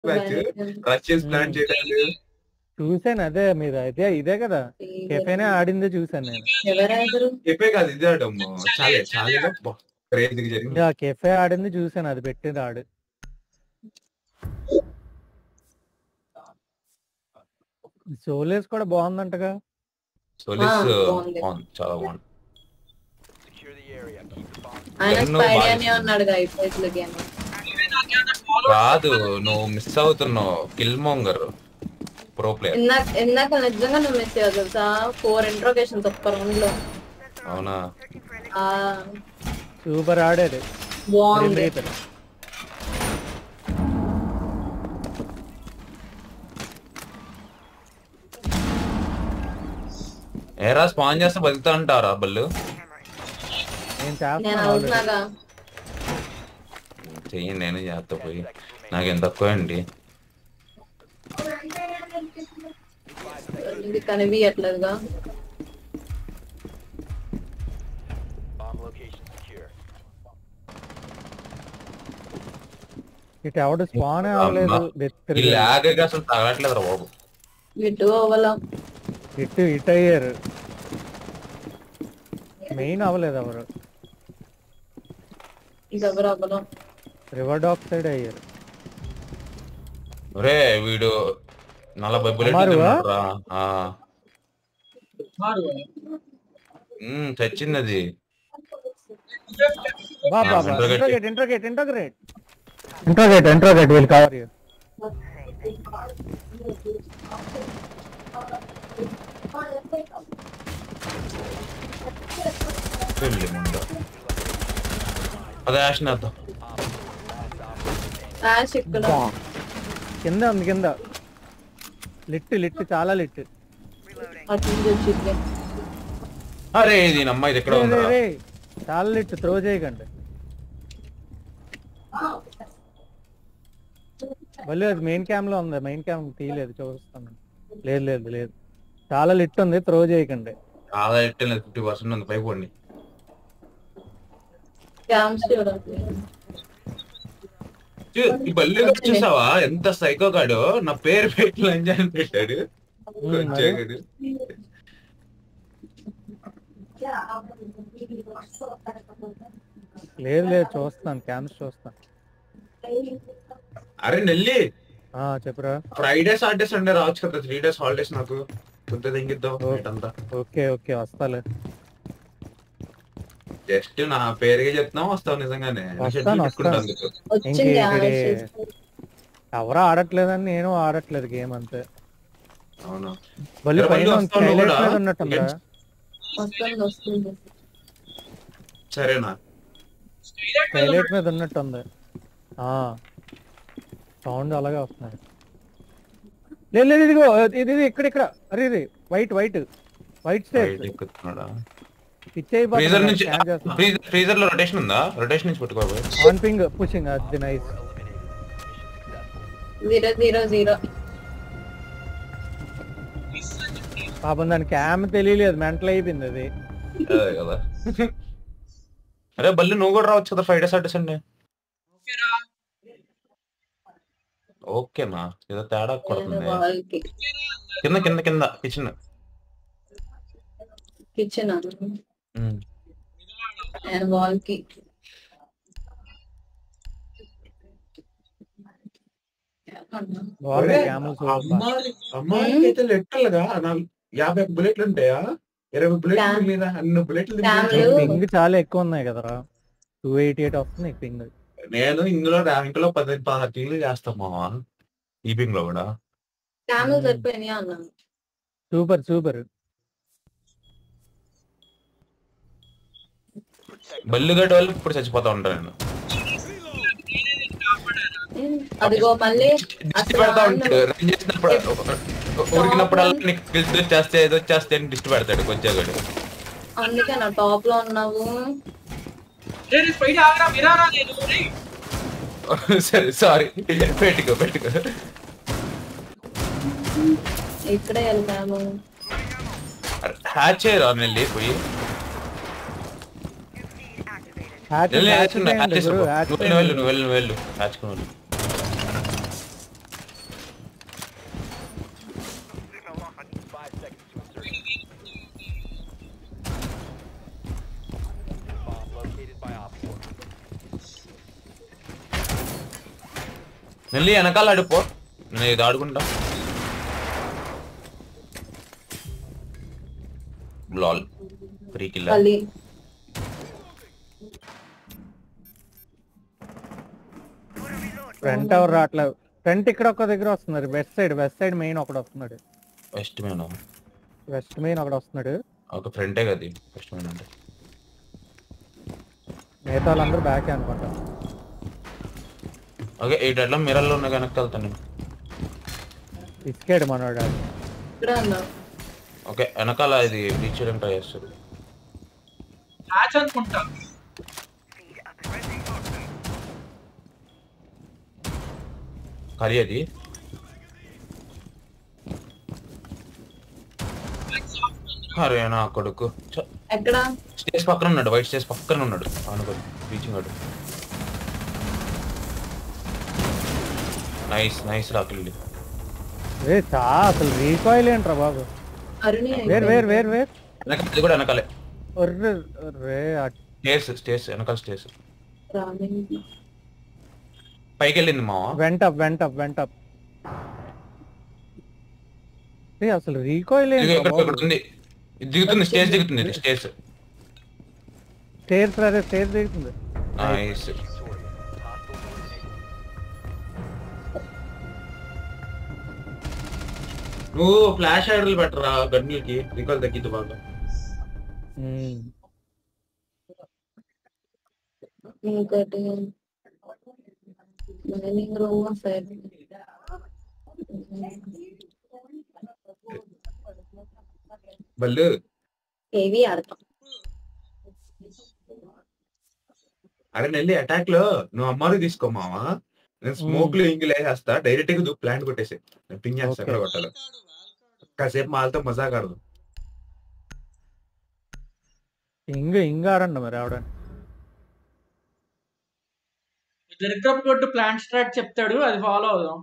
Batch Russians plan చేయడానికి చూసాను అదే మీరు అదే ఇదే కదా కెఫేనే ఆడిందే చూసాను నేను ఎవరెవరు చెప్పే కాదు ఇదే ఆడమ్మ చాలే చాలే క్రేజీగా జరిగింది ఆ కెఫే ఆడింది చూసాను అది పెట్టింది ఆడు సోలేస్ కూడా బాగుందంటగా సోలిస్ ఆ, బాగుంది. బాగుంది చాలా బాగుంది ఆయన ఎన్నో స్పైడర్నే బాగా- ఉన్నాడు ఇప్పట్లో గేమ్ కాదు నువ్వు మిస్ అవుతున్నావు కిల్ మోంగర్ ప్రో ప్లేయర్ ఇందాక ఇందాక నిజంగా నువ్వు మిస్ అయ్యావు తెలుసా ఫోర్ ఇంట్రోగేషన్స్ ఒక్క రౌండ్ లో అవునా ఆ సూపర్ ఆడాడు బాగుంది రీతలు. ఏరా స్పాన్ చేస్తే బతుకుతా అంటారా బల్లు నేను నేను చేస్తాను already. అవుతున్నాగా చెయ్యి నేను చేస్తా పోయి నాకు ఎంత తక్కువ అండి ఇది కనిపించట్లేదుగా ఇటు ఎవడు స్పాన్ అవ్వలేదు అమ్మా. ఈ ల్యాగ్ అసలు తగలట్లేదురా బాబు ఇటు అవ్వలం ఇటు ఇటు అయ్యారు మెయిన్ అవ్వలేదు ఎవరు ఇది ఎవరు అవ్వలం రివర్ డాక్ సైడ్ అయ్యారు ఒరే వీడు నలభై బుల్లెట్ అమ్మారువా? చచ్చింది అది బాబా Interrogate. Interrogate interrogate interrogate interrogate interrogate will cover you వెళ్ళి ముందు అదే యాషన్ వేద్దాం యాష్ ఇక్కడ కింద ఉంది కింద లిట్ లిట్ చాలా లిట్ అటు నుంచి వచ్చింది అరే ఇది నమ్మ ఇది ఎక్కడ ఉందా చాలా లిట్ త్రో చేయకండి మళ్ళీ అది మెయిన్ క్యామ్ లో ఉంది మెయిన్ క్యామ్ తీయలేదు చూస్తాను లేదు లేదు లేదు చాలా లిట్ ఉంది త్రో చేయకండి చాలా ఎట్టలేదు ఫిఫ్టీ పర్సెంట్ ఉంది పైపు పండి క్యాంప్స్ చూడండి ఈ బల్లి చూసావా ఎంత సైకో గాడు నా పేరు పెట్టి లంచ్ అని పెట్టాడు ఉమ్, మరి? కొంచెగాడు. లేదు లేదు చూస్తాను క్యామ్స్ చూస్తాను అరే నెల్లి ఆ చెప్పురా ఫ్రైడే సాటర్డే సండే రావచ్చు కదా త్రీ డేస్ హాలిడేస్ నాకు కొంత తెంగిద్దాం ఓ. నైట్ అంతా ఓకే ఓకే వస్తాలే జస్ట్ నా పేరుగా చెప్తున్నాం వస్తావు నిజంగానే వస్తాను, షెడ్యూల్ పెట్టుకుంటా వస్తాను. అందుకు. వచ్చింది ఇంకే యాష్ ఎవరు ఆడట్లేదని నేను ఆడట్లేదు గేమ్ అంతే అవును మళ్ళీ ఇరవై పైన మంది వస్తావు హైలైట్ కూడా? మీద ఉన్నట్టుందా వస్తుంది వస్తుంది సరేనా హైలైట్ మీద ఉన్నట్టుంది ఆ సౌండ్ అలాగే వస్తున్నాయి లేదు లేదు ఇదిగో ఇది ఇది ఇక్కడ ఇక్కడ అరే ఇది వైట్ వైట్ వైట్ స్టేట్ బయట ఎక్కుతున్నాడా పిచ్ ఫ్రీజర్ నుంచి అయిపోతుంది ఫ్రీజర్ ఫ్రీజర్ లో రొటేషన్ ఉందా రొటేషన్ నుంచి పెట్టుకోబోయే ఆన్ పింగ్ పుషింగ్ అది నైస్ జీరో జీరో జీరో పాపం దాని క్యామ్ తెలియలేదు మెంటల్ అయిపోయింది అది అదే కదా అరే బల్లి నువ్వు కూడా రావచ్చు కదా ఫ్రైడే సాటర్డే సండే ఓకేనా ఏదో తేడా కొడుతుంది వాళ్ళకి కింద కింద కింద కిచెన్ కిచెన్ నేను వాళ్ళకి బాగున్నాయి క్యాములు అమ్మాయికి అయితే లెక్కలుగా నా- యాభై బుల్లెట్లు ఉంటాయా ఇరవై బుల్లెట్ల క్యామ్- మీద అన్ని బుల్లెట్లు క్యామ్లు- తిరిగి- పింగ్ చాలా ఎక్కువ ఉన్నాయి కదరా టూ ఎయిటీ ఎయిట్ వస్తుంది పింగ్ నేను ఇందులో ర్యాంక్ లో పది పదహారు టీలు చేస్తాం మావా ఈపింగ్ లో కూడా క్యామెల్ సరిపోయినాయి అన్నాను సూపర్ సూపర్ బల్లిగడ్డ వాళ్ళు ఇప్పుడు చచ్చిపోతా ఉంటాను నేను అదిగో మళ్ళీ దిష్టి అసలు పెడతా ఆడిన- ఉంటాడు రన్ చేసినప్పుడు ఉరికినప్పుడల్లా నీకు కిల్స్ వచ్చేస్తే ఏదో వచ్చేస్తే అని దిష్టి పెడతాడు కొంచెం అందుకే నా టాప్ లో ఉన్నావు సరే సారీ పెట్టుకో పెట్టుకో ఇక్కడే వెళ్తాము హ్యాచ్ చేయరా నెల్లి పోయి హ్యాచ్ నెల్లి హ్యాచ్ హ్యాచ్ ఉన్నాయి హ్యాచ్ చేయండి చేసుకో గురు, హ్యాచ్ నువ్వు చేయండి. వెళ్ళు నువ్వు వెళ్ళు నువ్వు వెళ్ళు హ్యాచ్ వెళ్ళు మళ్ళీ వెనకాల అడుపో నేను ఇది ఆడుకుంటా లాల్ ఫ్రీ కిల్ మళ్ళీ ఫ్రంట్ ఎవరు రావట్లేదు ఫ్రంట్ ఇక్కడ ఒక దగ్గర వస్తున్నారు west side west side main ఒకడు వస్తున్నాడు ఫస్ట్ మేన్ వెస్ట్ మెయిన్ ఒకడు వస్తున్నాడు ఒక ఫ్రంటే కదా ఫస్ట్ మేన్ అంటే మిగతా వాళ్ళందరూ బ్యాక్ అనుకుంటా ఓకే ఈ అట్లా మిరల్లో ఉన్న వెనక్కి వెళ్తాను నేను ఇసుకాడు మనోడు ఇక్కడ ఉన్నా ఓకే వెనకాల ఇది రీచ్ చేయడానికి ట్రై చేస్తారు మ్యాచ్ అనుకుంటా కర్రీ అది అరే నా కొడుకు ఎక్కడ స్టేజ్ పక్కన ఉన్నాడు వైట్ స్టేజ్ పక్కన ఉన్నాడు అనుకోడు రీచింగ్ వాడు నైస్ నైస్ రాకిల్ ఏ చా అసలు రీకాయిల్ ఏంట్రా బాబు అరుణి వేర్ వేర్ వేర్ వేర్ వెనక అది కూడా వెనకాలే ఒర్రే రే స్టేర్స్ స్టేర్స్ వెనకాల స్టేర్స్ రామింగ్ పైకి వెళ్ళింది మావా వెంట అప్ వెంట అప్ వెంట అప్ ఏ అసలు రీకాయిల్ ఇదిగో ఇక్కడ ఇక్కడ ఏంటి ఉంది ఇది దిగుతుంది స్టేజ్ దిగుతుంది ఇది స్టేజ్ స్టేర్స్ అదే స్టేర్స్ దిగుతుంది నైస్ నువ్వు ఫ్లాష్ ఐడల్ పెట్టరా గన్నులకి రికాల్ తగ్గిద్దు బాగా ఉమ్. ఇంకోటి మైనింగ్ రూమ్ సైడ్ బల్లు ఏవి ఆడతాం అరే నెల్లి అటాక్ లో నువ్వు అమ్మారు తీసుకో మావా నేను స్మోక్ లో ఇంగిల్ వేసేస్తా డైరెక్ట్ గా ప్లాంట్ కొట్టేసి నేను పింగ్ చేస్తా Okay. ఎక్కడ కొట్టాలి కాసేపు మాలతో మజాక్ ఆడదు ఇంగ ఇంగ ఆడండి మరి ఆవిడ దరిద్రం కొట్టు ప్లాన్ స్ట్రాట్ చెప్తాడు అది ఫాలో అవుదాం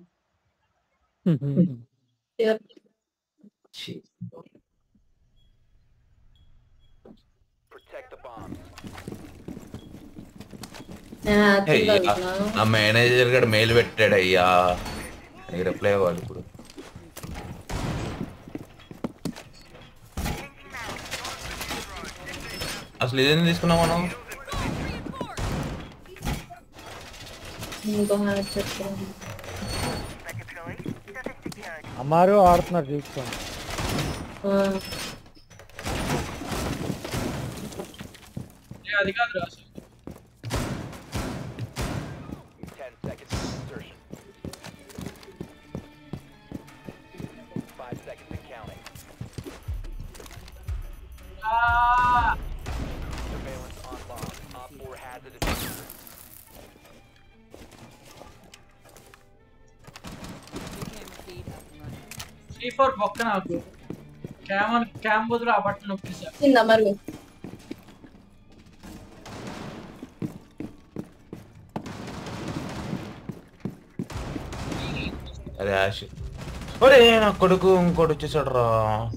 నేను యాక్చువల్గా అయ్యా, వెళ్తున్నాను నా మేనేజర్ గడు మెయిల్ పెట్టాడు అయ్యా నీకు రిప్లై అవ్వాలి ఇప్పుడు అసలు ఇదేం తీసుకున్నాం మనం ఇంకో హ్యాక్ చెప్తాను అమ్మారు ఆడుతున్నారు చూసుకోండి ఏ, అది కాదు రా అసలు. Ten seconds to insertion. Five seconds and counting. ఆ, Surveillance on bomb. Op 4 has a diffuser. Three four బొక్క నాకు క్యామ్ క్యామ్ బదులు ఆ బట్టలు నొక్కేసా కింద మరి అరే యాష్ ఒరే నా కొడుకు ఇంకోటి వచ్చేసాడు రా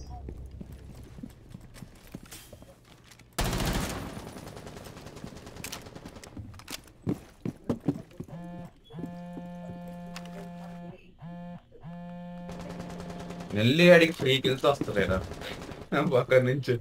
నెల్లి అడిగి ఫ్రీ కిల్స్ వస్తలేరా పక్కన నుంచి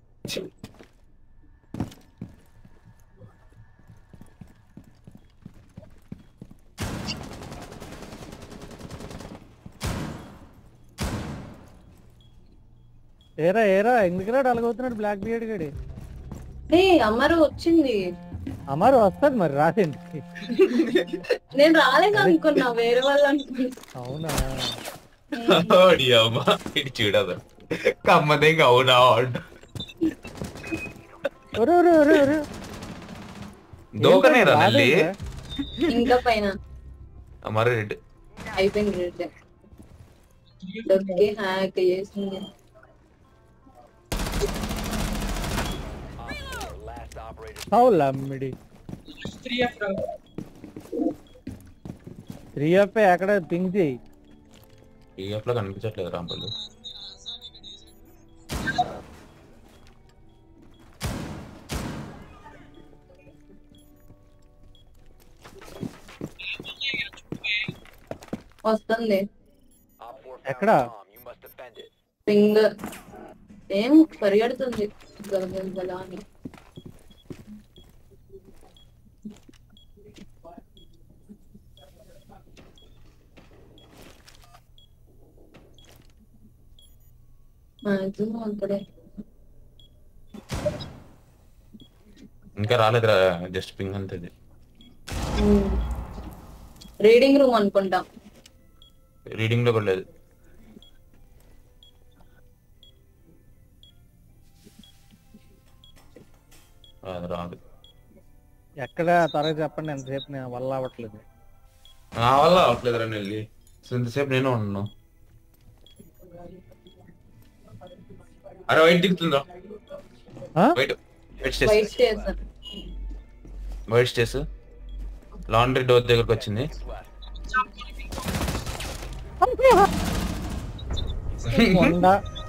ఏరా ఏరా ఎందుకురా అలగవుతున్నాడు బ్లాక్ బియర్డ్ గడి ఏ అమ్మారు వచ్చింది అమ్మారు వస్తుంది మరి రాసింది నేను రాలేదు అనుకున్నా వేరే వాళ్ళు అనుకున్నా అవునా ఓడి అమ్మ ఇది చూడదు కమ్మదే అవునా అంట ఒరే ఒరే ఒరే ఒరే దోకనేరా ఏంటో నెల్లి రాదేంట్రా? ఇంకా పైన మరి రెడ్ అయిపోయింది రేట్ దొరికి హ్యాక్ చేసింది Op 4, last operator. అవులా అమ్మిడి త్రీ ఎఫ్ రా త్రీ ఎఫ్ ఎక్కడ పింక్ చేయి ఈఎఫ్ లో కనిపించట్లేదు రాంపల్లి వస్తుంది Op 4 found ఎక్కడ? a bomb. You must defend it. Ping ఏం పరిగెడుతుంది గలగల అని మాక్సిమం అక్కడే ఇంకా రాలేదురా జస్ట్ పింగ్ అంతే ఇది. రీడింగ్ రూమ్ అనుకుంటా రీడింగ్ లో కూడా లేదు రాదు రాదు ఎక్కడ త్వరగా చెప్పండి ఎంతసేపు నేను వల్ల అవ్వట్లేదు నా వల్ల అవట్లేదురా నెల్లి సో ఇంతసేపు నేను ఉన్నాను అరే వైట్ దిగుతుందా ఆ? White white stairs white station white stairs laundry door దగ్గరకు వచ్చింది కొండ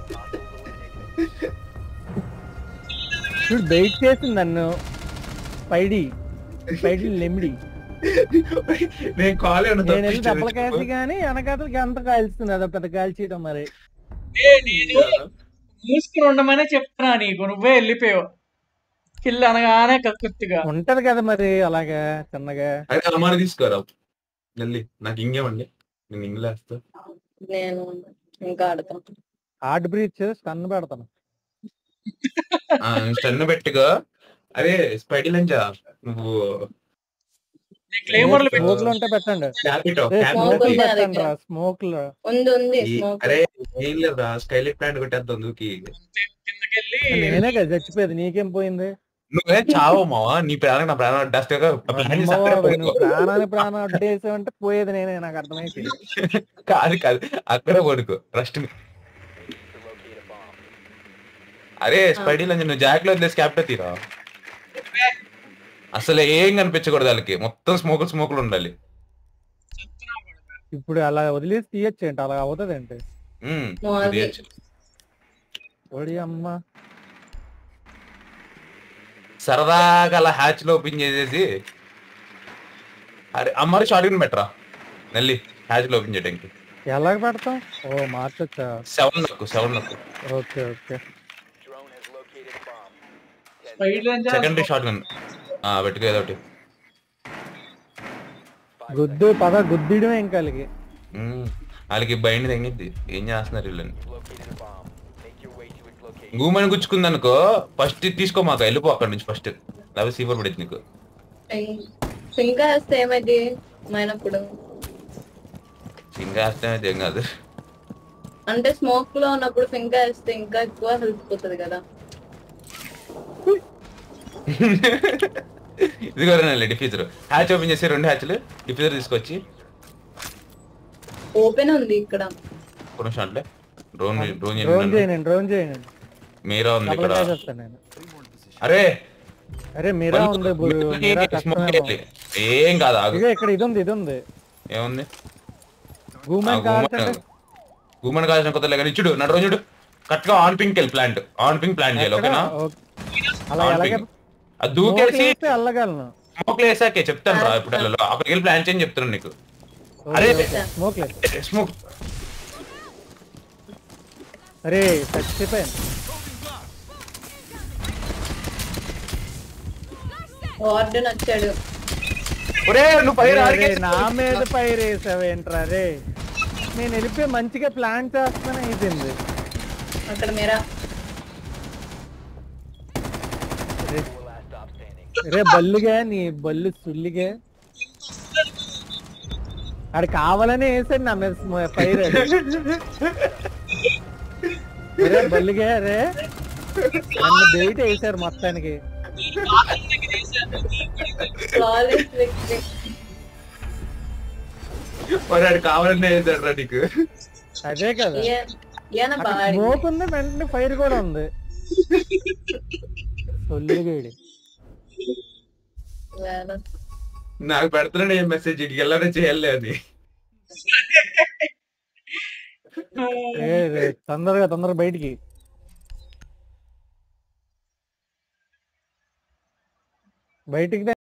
చూడు బెయిట్ చేసింది నన్ను పైడి పైడి లెమిడి నేను కాల్ నేను వెళ్ళి దెబ్బలు కాల్చి కానీ వెనకాతలకి ఎంత కాల్చుతుంది అదో పెద్ద కాల్చేయడం మరి ఏ నేను మూసుకుని ఉండమనే చెప్తున్నా నీకు నువ్వే వెళ్ళిపోయావు కిల్ అనగానే కక్కుర్తిగా ఉంటది కదా మరి అలాగా చిన్నగా అదే అమ్మాని తీసుకోరా నెల్లి నాకు ఇంకేమండి నేను ఇంగ్లేస్తా నేను ఇంకా ఆడతాను హార్ట్ బ్రీచ్ స్టన్ పెడతాను స్టన్ పెట్టుగా అరే స్పైడీ లంజా నువ్వు నీ క్లైమర్లు పెట్టు స్మోక్ లో ఉంటే పెట్టండి క్యాపిటో smoke ఉంది నా పెట్టండి దగ్గర. రా స్మోక్ లో ఉంది ఉంది స్మోక్ అరే ఏం లేదురా స్కైలెట్ ప్లాంట్ కొట్టేద్దాం దూకి కిందకెళ్ళి నేనే కదా చచ్చిపోయేది నీకేం పోయింది నువ్వే చావు మావా నీ ప్రాణం నా ప్రాణం అడ్డాస్గా అమ్మో, నువ్వు ప్రాణాన్ని ప్రాణం అడ్డేసావంటే పోయేది నేనే నాకు అర్థమైంది కాదు కాదు అక్కడ పడుకో rest To locate a bomb. అరే స్పైడీ లంజ నువ్వు జాక్ లో వదిలేసి క్యాప్టో తీరా అసలు ఏం కనిపించకూడదు వాళ్ళకి మొత్తం స్మోకులు స్మోకులు ఉండాలి ఇప్పుడు అలా వదిలేసి తీయచ్చు ఏంటి అలా అవుతుంది ఏంటి ఉమ్, నువ్వు అది- తీయొచ్చు. ఓడి అమ్మ సరదాగా అలా హ్యాచ్ లో ఓపెన్ చేసేసి అరే అమ్మారి షార్ట్ గన్ పెట్టరా నెల్లి హ్యాచ్ లో ఓపెన్ చేయడానికి ఎలాగ పెడతాం ఓ మార్చొచ్చా సెవెన్ నొక్కు సెవెన్ నొక్కు okay okay Drone has located a bomb. Ten Spidey లంజా సెకండరీ షార్ట్ గన్ పెట్టుకో ఏదో ఒకటి గుద్దు పద గుద్దిడమే ఇంకా వాళ్ళకి ఉమ్, వాళ్ళకి బయట తెంగిద్ది ఏం చేస్తున్నారు వీళ్ళని located a bomb. Make your way to its location. గూమని గుచ్చుకుంది అనుకో ఫస్ట్ తీసుకో మాకు వెళ్ళిపో అక్కడి నుంచి ఫస్ట్ లేకపోతే సీఫర్ పడింది నీకు ఇంకా వేస్తే ఏమైంది మైనప్పుడు ఇంకా వేస్తే ఏం కాదు అంటే స్మోక్ లో ఉన్నప్పుడు ఫింకా వేస్తే ఇంకా ఎక్కువ హెల్ప్ పోతుంది కదా ఇదిగో రండి డిఫ్యూజర్ హ్యాచ్ ఓపెన్ చేసి రెండు హ్యాచ్లు డిఫ్యూజర్ తీసుకొచ్చి ఓపెన్ ఉంది ఇక్కడ ఒక నిమిషం అంటే డ్రోన్ డ్రోన్ డ్రోన్ చేయండి డ్రోన్ చేయండి మీరా ఉంది డబుల్ ఇక్కడ కాసేస్తాను నేను అరే అరే మీరా ఉంది బు- మీరా స్మోక్ కష్టమేమో చేయాలి. ఏం కాదు ఆగు ఇదిగో ఇక్కడ ఇది ఉంది ఇది ఉంది ఏముంది గూమెన్ కావాల్సింటే గూమన్ కాల్సిన కొత్త కానీ చూడు నా డ్రోన్ చూడు కరెక్ట్ గా ఆన్ పింక్ వెళ్ళి ప్లాంట్ ఆన్ పింక్ ప్లాంట్ చేయాలి ఎక్కడ? ఓకేనా ఓకే. అలా ఆన్ ఎలాగే పింక్ అది దూకేసి వేస్తే వెళ్ళగలను స్మోక్ వేసాకే చెప్తాను రా ఇప్పుడు వెళ్ళాలో అక్కడికి వెళ్ళి ప్లాన్ చేయని చెప్తున్నాను నీకు అరే స్మోక్ లేదు స్మోక్ అరే చచ్చిపోయాను వార్డెన్ వచ్చాడు ఒరే నువ్వు పైన అరే, ఆడికేసి నా మీద పైరేసావేంట్రా రే నేను వెళ్ళిపోయి మంచిగా ప్లాన్ చేస్తానే అయిపోయింది అక్కడ మీరా రే, Four last stop standing. రే బల్లుగా నీ బల్లు సుల్లిగా ఆడు కావాలని వేసాడు నా మీద స్మ- ఫైర్ రే బల్లుగా రే నన్ను బయట వేసారు మొత్తానికి ఫ్లాలెస్ విక్టరీ మరి ఆడు కావాలని వేసాడు రా నీకు అదే కదా ఈయన బాగా స్మోక్ ఉంది వెంటనే ఫైర్ కూడా ఉంది సొల్లిగేడి వేల నాకు పెడుతున్నాడు ఏం మెసేజ్ ఇటుకి వెళ్ళానే చేయాలి అని ఏ రే, తొందరగా తొందరగా బయటికి బయటికి